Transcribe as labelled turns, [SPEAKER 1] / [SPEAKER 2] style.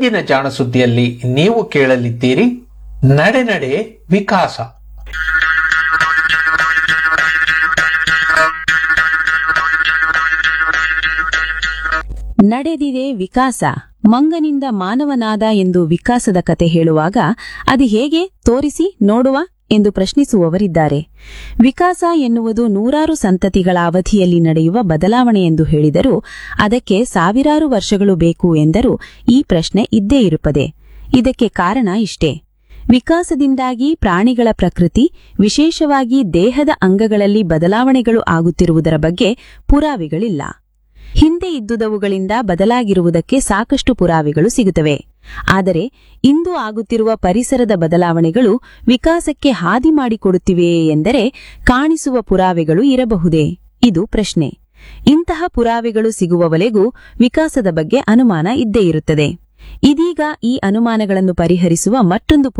[SPEAKER 1] ಇಂದಿನ ಜಾಣ ಸುದ್ದಿಯಲ್ಲಿ ನೀವು ಕೇಳಲಿದ್ದೀರಿ ನಡೆ ನಡೆ ವಿಕಾಸ
[SPEAKER 2] ನಡೆದಿದೆ ವಿಕಾಸ ಮಂಗನಿಂದ ಮಾನವನಾದ ಎಂದು ವಿಕಾಸದ ಕತೆ ಹೇಳುವಾಗ ಅದು ಹೇಗೆ ತೋರಿಸಿ ನೋಡುವ ಎಂದು ಪ್ರಶ್ನಿಸುವವರಿದ್ದಾರೆ ವಿಕಾಸ ಎನ್ನುವುದು ನೂರಾರು ಸಂತತಿಗಳ ಅವಧಿಯಲ್ಲಿ ನಡೆಯುವ ಬದಲಾವಣೆ ಎಂದು ಹೇಳಿದರೂ ಅದಕ್ಕೆ ಸಾವಿರಾರು ವರ್ಷಗಳು ಬೇಕು ಎಂದರೂ ಈ ಪ್ರಶ್ನೆ ಇದ್ದೇ ಇರುತ್ತದೆ ಇದಕ್ಕೆ ಕಾರಣ ಇಷ್ಟೇ ವಿಕಾಸದಿಂದಾಗಿ ಪ್ರಾಣಿಗಳ ಪ್ರಕೃತಿ ವಿಶೇಷವಾಗಿ ದೇಹದ ಅಂಗಗಳಲ್ಲಿ ಬದಲಾವಣೆಗಳು ಆಗುತ್ತಿರುವುದರ ಬಗ್ಗೆ ಪುರಾವೆಗಳಿಲ್ಲ ಹಿಂದೆ ಇದ್ದುದವುಗಳಿಂದ ಬದಲಾಗಿರುವುದಕ್ಕೆ ಸಾಕಷ್ಟು ಪುರಾವೆಗಳು ಸಿಗುತ್ತವೆ ಆದರೆ ಇಂದು ಆಗುತ್ತಿರುವ ಪರಿಸರದ ಬದಲಾವಣೆಗಳು ವಿಕಾಸಕ್ಕೆ ಹಾದಿ ಮಾಡಿಕೊಡುತ್ತಿವೆಯೇ ಎಂದರೆ ಕಾಣಿಸುವ ಪುರಾವೆಗಳು ಇರಬಹುದೇ ಇದು ಪ್ರಶ್ನೆ ಇಂತಹ ಪುರಾವೆಗಳು ಸಿಗುವವರೆಗೂ ವಿಕಾಸದ ಬಗ್ಗೆ ಅನುಮಾನ ಇದ್ದೇ ಇರುತ್ತದೆ ಇದೀಗ ಈ ಅನುಮಾನಗಳನ್ನು ಪರಿಹರಿಸುವ ಮತ್ತೊಂದು